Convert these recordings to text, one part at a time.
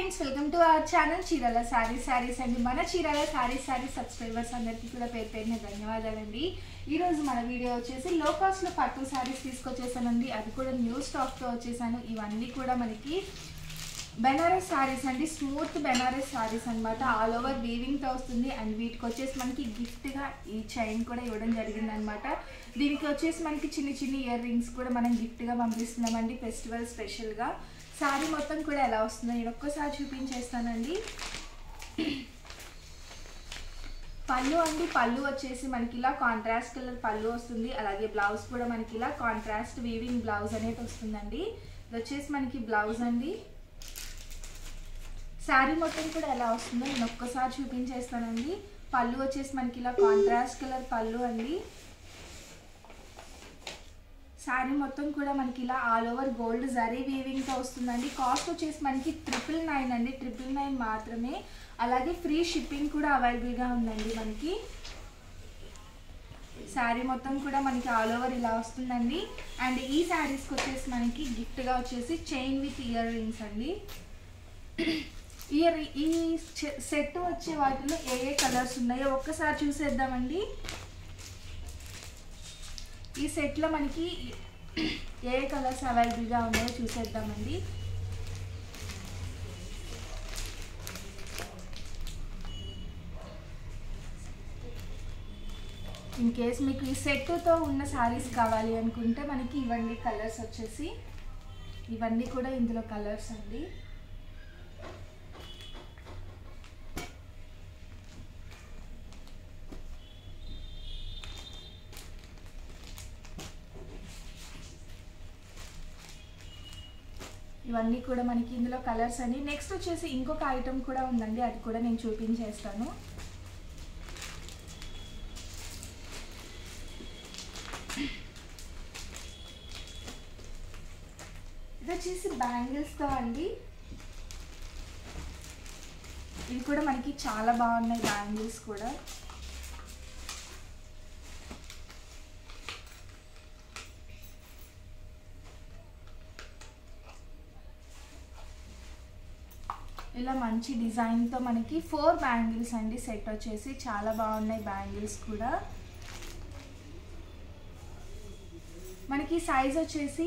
friends welcome to our channel Chirala saris saris అండి మన Chirala saris saris subscribers అందరికీ కూడా పేరు పేరున ధన్యవాదాలండి ఈ రోజు మన వీడియో వచ్చేసి లో కాస్ట్లో పట్టు సారీస్ తీసుకొచ్చేసానండి అది కూడా న్యూ స్టాక్తో వచ్చేసాను ఇవన్నీ కూడా మనకి బెనారస్ సారీస్ అండి స్మూత్ బెనారస్ సారీస్ అన్నమాట ఆల్ ఓవర్ వీవింగ్తో వస్తుంది అండ్ వీటికి వచ్చేసి మనకి గిఫ్ట్గా ఈ చైన్ కూడా ఇవ్వడం జరిగింది అనమాట దీనికి వచ్చేసి మనకి చిన్న చిన్న ఇయర్ రింగ్స్ కూడా మనం గిఫ్ట్గా పంపిస్తున్నామండి ఫెస్టివల్ స్పెషల్గా సారీ మొత్తం కూడా ఎలా వస్తుందో నేను ఒక్కసారి చూపించేస్తానండి పళ్ళు అండి పళ్ళు వచ్చేసి మనకి ఇలా కాంట్రాస్ట్ కలర్ పళ్ళు వస్తుంది అలాగే బ్లౌజ్ కూడా మనకి ఇలా కాంట్రాస్ట్ వీవింగ్ బ్లౌజ్ అనేది వస్తుందండి ఇది వచ్చేసి మనకి బ్లౌజ్ అండి శారీ మొత్తం కూడా ఎలా వస్తుందో నేను ఒక్కసారి చూపించేస్తానండి పళ్ళు వచ్చేసి మనకి ఇలా కాంట్రాస్ట్ కలర్ పళ్ళు అండి శారీ మొత్తం కూడా మనకి ఇలా ఆల్ ఓవర్ గోల్డ్ జరీ వీవింగ్తో వస్తుందండి కాస్ట్ వచ్చేసి మనకి ట్రిపుల్ నైన్ అండి ట్రిపుల్ నైన్ మాత్రమే అలాగే ఫ్రీ షిప్పింగ్ కూడా అవైలబుల్గా ఉందండి మనకి శారీ మొత్తం కూడా మనకి ఆల్ ఓవర్ ఇలా వస్తుందండి అండ్ ఈ శారీస్కి వచ్చేసి మనకి గిఫ్ట్గా వచ్చేసి చైన్ విత్ ఇయర్ రింగ్స్ అండి ఇయర్ ఈ సెట్ వచ్చే వాటిలో ఏ ఏ కలర్స్ ఉన్నాయో ఒక్కసారి చూసేద్దామండి ఈ సెట్లో మనకి ఏ ఏ కలర్స్ అవైలబుల్గా ఉన్నాయో చూసేద్దామండి ఇన్ కేస్ మీకు ఈ సెట్తో ఉన్న శారీస్ కావాలి అనుకుంటే మనకి ఇవన్నీ కలర్స్ వచ్చేసి ఇవన్నీ కూడా ఇందులో కలర్స్ అండి ఇవన్నీ కూడా మనకి ఇందులో కలర్స్ అండి నెక్స్ట్ వచ్చేసి ఇంకొక ఐటమ్ కూడా ఉందండి అది కూడా నేను చూపించేస్తాను ఇది వచ్చేసి బ్యాంగిల్స్తో అండి ఇవి కూడా మనకి చాలా బాగున్నాయి బ్యాంగిల్స్ కూడా ఇలా మంచి డిజైన్తో మనకి ఫోర్ బ్యాంగిల్స్ అండి సెట్ వచ్చేసి చాలా బాగున్నాయి బ్యాంగిల్స్ కూడా మనకి సైజ్ వచ్చేసి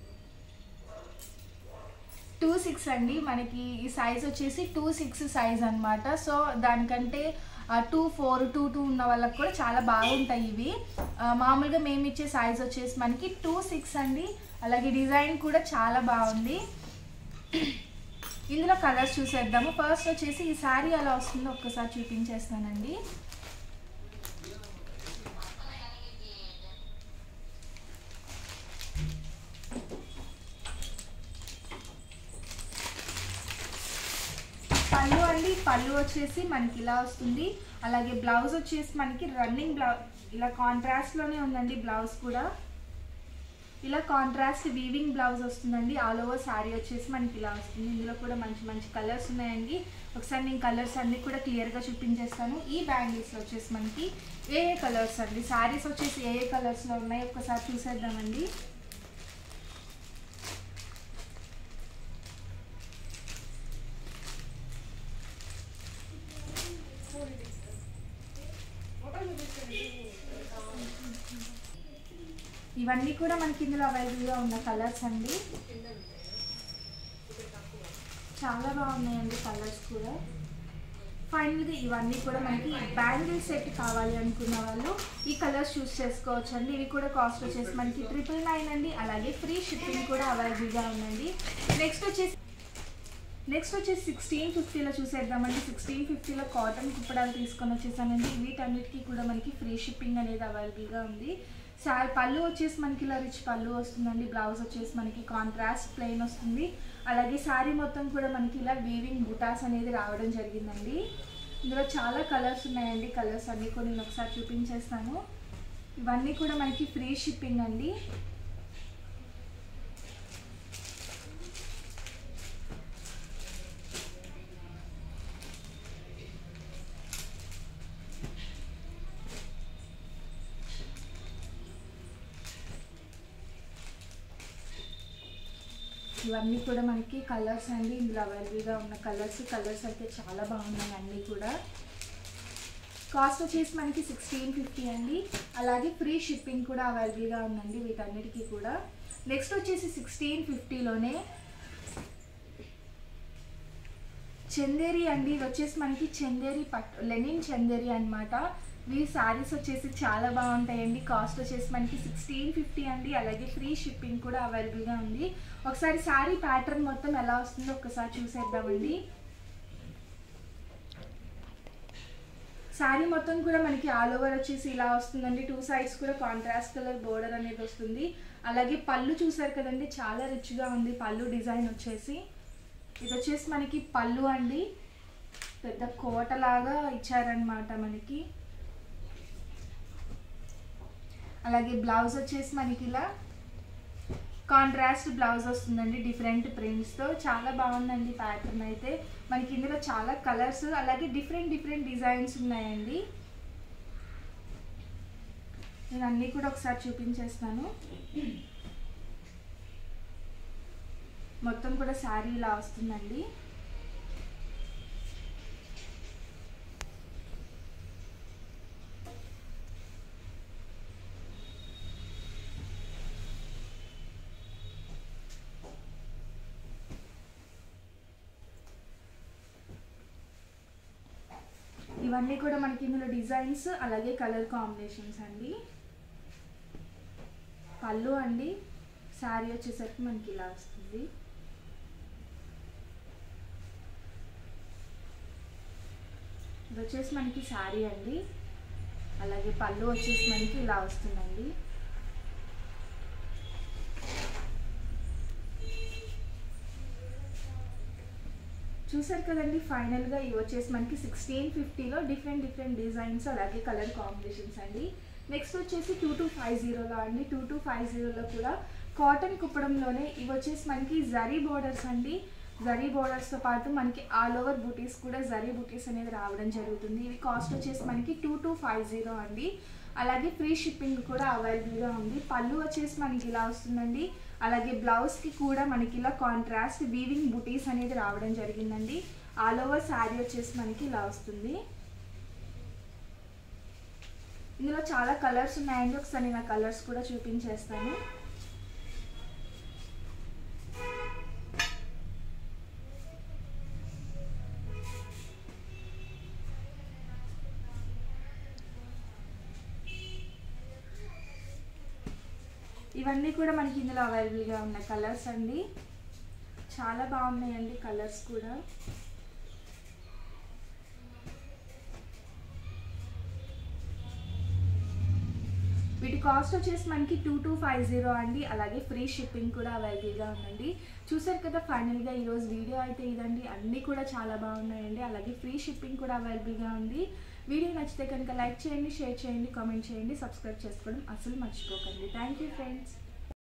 టూ సిక్స్ అండి మనకి ఈ సైజ్ వచ్చేసి టూ సిక్స్ సైజ్ అనమాట సో దానికంటే టూ ఫోర్ టూ టూ ఉన్న వాళ్ళకి కూడా చాలా బాగుంటాయి ఇవి మామూలుగా మేము ఇచ్చే సైజ్ వచ్చేసి మనకి టూ సిక్స్ అండి అలాగే డిజైన్ కూడా చాలా బాగుంది ఇందులో కలర్స్ చూసేద్దాము ఫస్ట్ వచ్చేసి ఈ శారీ ఎలా వస్తుందో ఒక్కసారి చూపించేస్తానండి పళ్ళు అండి పళ్ళు వచ్చేసి మనకి ఇలా వస్తుంది అలాగే బ్లౌజ్ వచ్చేసి మనకి రన్నింగ్ బ్లౌజ్ ఇలా కాంట్రాస్ట్లోనే ఉందండి బ్లౌజ్ కూడా ఇలా కాంట్రాస్ట్ వీవింగ్ బ్లౌజ్ వస్తుందండి ఆల్ ఓవర్ శారీ వచ్చేసి మనకి ఇలా వస్తుంది ఇందులో కూడా మంచి మంచి కలర్స్ ఉన్నాయండి ఒకసారి నేను కలర్స్ అన్నీ కూడా క్లియర్గా చూపించేస్తాను ఈ బ్యాంగిల్స్లో వచ్చేసి మనకి ఏ ఏ కలర్స్ అండి శారీస్ వచ్చేసి ఏ ఏ కలర్స్లో ఉన్నాయి ఒకసారి చూసేద్దామండి ఇవన్నీ కూడా మనకి ఇందులో అవైలబుల్గా ఉన్న కలర్స్ అండి చాలా బాగున్నాయండి కలర్స్ కూడా ఫైనల్గా ఇవన్నీ కూడా మనకి బ్యాంగిల్ సెట్ కావాలి అనుకున్న వాళ్ళు ఈ కలర్స్ చూస్ చేసుకోవచ్చు అండి ఇవి కూడా కాస్ట్ వచ్చేసి మనకి ట్రిపుల్ నైన్ అండి అలాగే ఫ్రీ షిప్పింగ్ కూడా అవైలబుల్గా ఉందండి నెక్స్ట్ వచ్చేసి నెక్స్ట్ వచ్చేసి సిక్స్టీన్ ఫిఫ్టీలో చూసేద్దామండి సిక్స్టీన్ ఫిఫ్టీలో కాటన్ కుప్పడాలు తీసుకొని వచ్చేసానండి వీటన్నిటికీ కూడా మనకి ఫ్రీ షిప్పింగ్ అనేది అవైలబుల్గా ఉంది శారీ పళ్ళు వచ్చేసి మనకి ఇలా రిచ్ పళ్ళు వస్తుందండి బ్లౌజ్ వచ్చేసి మనకి కాంట్రాస్ట్ ప్లెయిన్ వస్తుంది అలాగే శారీ మొత్తం కూడా మనకి ఇలా వీవింగ్ బుటాస్ అనేది రావడం జరిగిందండి ఇందులో చాలా కలర్స్ ఉన్నాయండి కలర్స్ అన్నీ కూడా నేను ఒకసారి చూపించేస్తాను ఇవన్నీ కూడా మనకి ఫ్రీ షిప్పింగ్ అండి ఇవన్నీ కూడా మనకి కలర్స్ అండి ఇందులో అవైలబుల్గా ఉన్న కలర్స్ కలర్స్ అయితే చాలా బాగున్నాయి అన్నీ కూడా కాస్ట్ వచ్చేసి మనకి సిక్స్టీన్ ఫిఫ్టీ అండి అలాగే ఫ్రీ షిప్పింగ్ కూడా అవైలబుల్గా ఉందండి వీటన్నిటికీ కూడా నెక్స్ట్ వచ్చేసి సిక్స్టీన్ ఫిఫ్టీలోనే చందేరి అండి ఇది వచ్చేసి మనకి చందేరి పట్టు లెనిన్ చందేరి అనమాట ఈ శారీస్ వచ్చేసి చాలా బాగుంటాయండి కాస్ట్ వచ్చేసి మనకి సిక్స్టీన్ ఫిఫ్టీ అండి అలాగే ఫ్రీ షిప్పింగ్ కూడా అవైలబుల్గా ఉంది ఒకసారి శారీ ప్యాటర్న్ మొత్తం ఎలా వస్తుందో ఒకసారి చూసేద్దామండి శారీ మొత్తం కూడా మనకి ఆల్ ఓవర్ వచ్చేసి ఇలా వస్తుందండి టూ సైడ్స్ కూడా కాంట్రాస్ట్ కలర్ బోర్డర్ అనేది వస్తుంది అలాగే పళ్ళు చూసారు కదండి చాలా రిచ్గా ఉంది పళ్ళు డిజైన్ వచ్చేసి ఇది వచ్చేసి మనకి పళ్ళు అండి పెద్ద కోటలాగా ఇచ్చారనమాట మనకి అలాగే బ్లౌజ్ వచ్చేసి మనకి ఇలా కాంట్రాస్ట్ బ్లౌజ్ వస్తుందండి డిఫరెంట్ ప్రింట్స్తో చాలా బాగుందండి ప్యాటర్న్ అయితే మనకి ఇందులో చాలా కలర్స్ అలాగే డిఫరెంట్ డిఫరెంట్ డిజైన్స్ ఉన్నాయండి నేను అన్నీ కూడా ఒకసారి చూపించేస్తాను మొత్తం కూడా శారీ ఇలా వస్తుందండి ఇవన్నీ కూడా మనకి ఇందులో డిజైన్స్ అలాగే కలర్ కాంబినేషన్స్ అండి పళ్ళు అండి శారీ వచ్చేసరికి మనకి ఇలా వస్తుంది ఇది వచ్చేసి మనకి శారీ అండి అలాగే పళ్ళు వచ్చేసి మనకి ఇలా వస్తుందండి చూసారు కదండి ఫైనల్గా ఇవి వచ్చేసి మనకి సిక్స్టీన్ ఫిఫ్టీలో డిఫరెంట్ డిఫరెంట్ డిజైన్స్ అలాగే కలర్ కాంబినేషన్స్ అండి నెక్స్ట్ వచ్చేసి టూ టూ ఫైవ్ జీరోలో అండి టూ టూ ఫైవ్ జీరోలో కూడా కాటన్ కుప్పడంలోనే ఇవి వచ్చేసి మనకి జరీ బోర్డర్స్ అండి జరీ బోర్డర్స్తో పాటు మనకి ఆల్ ఓవర్ బూటీస్ కూడా జరీ బూటీస్ అనేది రావడం జరుగుతుంది ఇవి కాస్ట్ వచ్చేసి మనకి టూ టూ ఫైవ్ జీరో అండి అలాగే ఫ్రీ షిప్పింగ్ కూడా అవైలబుల్గా ఉంది పళ్ళు వచ్చేసి మనకి ఇలా వస్తుందండి అలాగే బ్లౌజ్కి కూడా మనకి ఇలా కాంట్రాస్ట్ వీవింగ్ బుటీస్ అనేది రావడం జరిగిందండి ఆల్ ఓవర్ శారీ వచ్చేసి మనకి ఇలా వస్తుంది ఇందులో చాలా కలర్స్ ఉన్నాయండి ఒకసారి నేను ఆ కలర్స్ కూడా చూపించేస్తాను ఇవన్నీ కూడా మనకి ఇందులో అవైలబుల్గా ఉన్న కలర్స్ అండి చాలా బాగున్నాయండి కలర్స్ కూడా వీటి కాస్ట్ వచ్చేసి మనకి టూ టూ ఫైవ్ జీరో అండి అలాగే ఫ్రీ షిప్పింగ్ కూడా అవైలబుల్గా ఉందండి చూసారు కదా ఫైనల్గా ఈరోజు వీడియో అయితే ఇదండి అన్నీ కూడా చాలా బాగున్నాయండి అలాగే ఫ్రీ షిప్పింగ్ కూడా అవైలబుల్గా ఉంది వీడియో నచ్చితే కనుక లైక్ చేయండి షేర్ చేయండి కామెంట్ చేయండి సబ్స్క్రైబ్ చేసుకోవడం అసలు మర్చిపోకండి థ్యాంక్ యూ ఫ్రెండ్స్